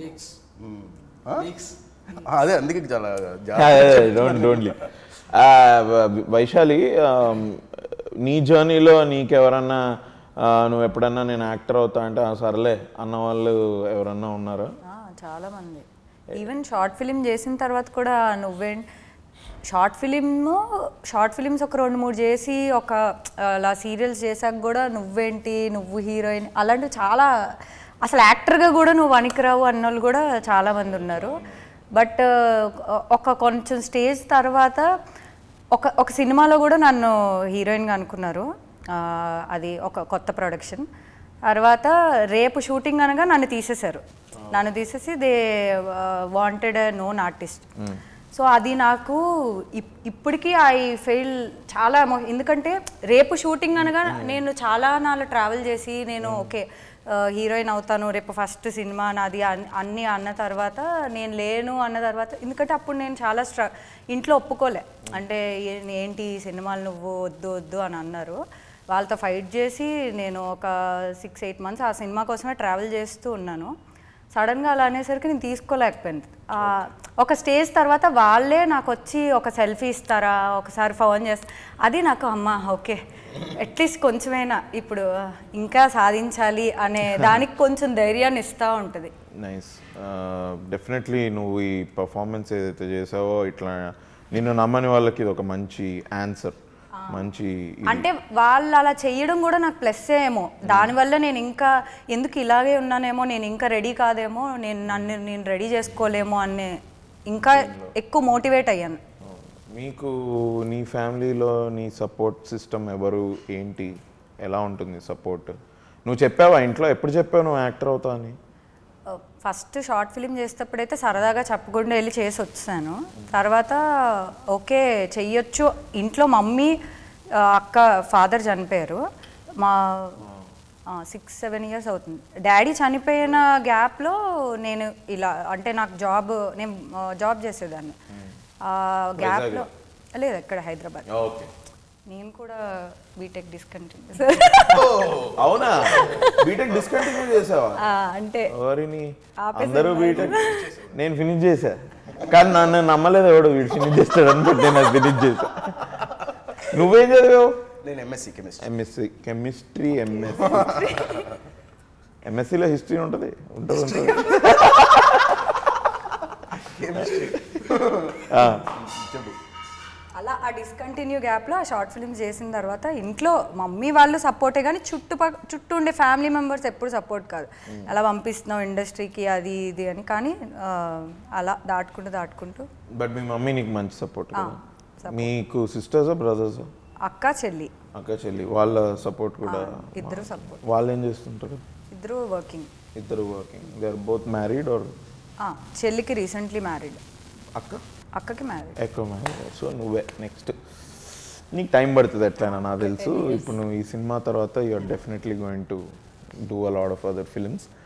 Weeks ఆ? Weeks ఆ, అదే అందుకే చాలా జా- డోంట్ డోంట్లీ వైశాలి um, నీ జర్నీలో నీకెవరన్నా ఆ, నువ్వు ఎప్పుడన్నా నేను యాక్టర్ అవుతా అంటే "ఆ, సర్లే అన్న వాళ్ళు ఎవరన్నా ఉన్నారా ఆ, చాలా మంది ఈవెన్ షార్ట్ ఫిలిం చేసిన తర్వాత కూడా నువ్వే షార్ట్ ఫిలిం షార్ట్ ఫిలిమ్స్ ఒక రెండు మూడు చేసి ఒక అలా సీరియల్స్ చేశాక కూడా నువ్వేంటి నువ్వు హీరోయిన్ అలాంటివి చాలా అసలు యాక్టర్గా కూడా నువ్వు వనికిరావు అన్న వాళ్ళు కూడా చాలా మంది ఉన్నారు బట్ ఒక కొంచెం స్టేజ్ తర్వాత ఒక ఒక సినిమాలో కూడా నన్ను హీరోయిన్గా అనుకున్నారు ఆ, అది ఒక కొత్త ప్రొడక్షన్ తర్వాత రేపు షూటింగ్ అనగా నన్ను తీసేశారు నన్ను తీసేసి they wanted known artist so అది నాకు ఇప్- ఇప్పటికీ ఐ ఫెయిల్ చాలా emo- ఎందుకంటే రేపు షూటింగ్ అనగా నేను చాలా నాళ్ళు ట్రావెల్ చేసి నేను ఓకే హీరోయిన్ అవుతాను రేపు ఫస్ట్ సినిమా నాది అన్- అన్నీ అన్న తర్వాత నేను లేను అన్న తర్వాత ఎందుకంటే అప్పుడు నేను చాలా స్ట్ర ఇంట్లో ఒప్పుకోలే అంటే ఏ- ఏంటి ఈ సినిమాలు నువ్వు వద్దు వద్దు అని అన్నారు వాళ్ళతో ఫైట్ చేసి నేను ఒక సిక్స్ ఎయిట్ మంత్స్ ఆ సినిమా కోసమే ట్రావెల్ చేస్తూ ఉన్నాను సడన్గా అలా అనేసరికి నేను తీసుకోలేకపోయింది ఆ, ఒక స్టేజ్ తర్వాత వాళ్ళే నాకు వచ్చి ఒక సెల్ఫీ ఇస్తారా ఒకసారి ఫోన్ చేస్తా అది నాకు అమ్మ ఓకే అట్లీస్ట్ కొంచెమైనా ఇప్పుడు ఇంకా సాధించాలి అనే దానికి కొంచెం ధైర్యాన్ని ఇస్తూ ఉంటుంది నైస్ డెఫినెట్లీ నువ్వు ఈ పర్ఫార్మెన్స్ ఏదైతే చేసావో ఇట్లా నిన్ను నమ్మని వాళ్ళకి ఇది ఒక మంచి ఆన్సర్ మంచి ఇది. అంటే వాళ్ళు అలా చేయడం కూడా నాకు ప్లస్ ఏమో దానివల్ల నేను ఇంకా ఎందుకు ఇలాగే ఉన్నానేమో నేను ఇంకా రెడీ కాదేమో నేను నన్ను నేను రెడీ చేసుకోలేమో అనే ఇంకా ఎక్కువ మోటివేట్ అయ్యాను మీకు నీ ఫ్యామిలీలో నీ సపోర్ట్ సిస్టమ్ ఎవరు ఏంటి ఎలా ఉంటుంది సపోర్ట్ నువ్వు చెప్పావా ఇంట్లో ఎప్పుడు చెప్పావు నువ్వు యాక్టర్ అవుతా అని ఫస్ట్ షార్ట్ ఫిలిం చేసేటప్పుడైతే సరదాగా చెప్పకుండా వెళ్ళి చేసి వచ్చాను తర్వాత ఓకే చెయ్యొచ్చు ఇంట్లో మమ్మీ ఆ, అక్క ఫాదర్ చనిపోయారు మా సిక్స్ సెవెన్ ఇయర్స్ అవుతుంది డాడీ చనిపోయిన గ్యాప్లో నేను ఇలా అంటే నాకు జాబ్ నేను జాబ్ చేసేదాన్ని ఆ గ్యాప్లో లేదు ఇక్కడ హైదరాబాద్ ఓకే నేను కూడా బీటెక్ డిస్కంటిన్యూ అవునా బీటెక్ డిస్కంటిన్యూ చేసావా అంటే ఎవరిని అందరూ బీటెక్ నేను ఫినిష్ చేశా కానీ నన్ను నమ్మలేదు ఎవడు వీడు ఫినిష్ చేస్తాడు అనుకుంటే నేను అది ఫినిష్ చేశా నువ్వేం చదివావు నేను MSc chemistry MSc chemistry MSc ఎంఎస్సిలో హిస్టరీ ఉంటుంది ఉంటుంది ఉంటుంది ఆ, అలా ఆ డిస్కంటిన్యూ గ్యాప్లో ఆ షార్ట్ ఫిల్మ్స్ చేసిన తర్వాత ఇంట్లో మమ్మీ వాళ్ళు సపోర్టే కానీ చుట్టుపక్క చుట్టూ ఉండే ఫ్యామిలీ మెంబర్స్ ఎప్పుడు సపోర్ట్ కాదు అలా పంపిస్తున్నావు ఇండస్ట్రీకి అది ఇది అని కానీ ఆ, అలా దాటుకుంటూ దాటుకుంటూ బట్ మీ మమ్మీ నీకు మంచి సపోర్ట్ మీకు సిస్టర్సా బ్రదర్సా అక్క చెల్లి అక్క చెల్లి వాళ్ళ సపోర్ట్ కూడా ఇద్దరు సపోర్ట్ వాళ్ళు ఏం చేస్తుంటారు ఇద్దరు వర్కింగ్ ఇద్దరు working they are both married are చెల్లికి రీసెంట్లీ మ్యారీడ్ అక్క అక్కకి మ్యారీడ్ ఎక్కువ మ్యారేజ్ సో నువ్వే నెక్స్ట్ నీకు టైం పడుతుంది ఎట్లయినా నాకు తెలుసు ఇప్పుడు నువ్వు ఈ సినిమా తర్వాత you're definitely going to do a lot of other films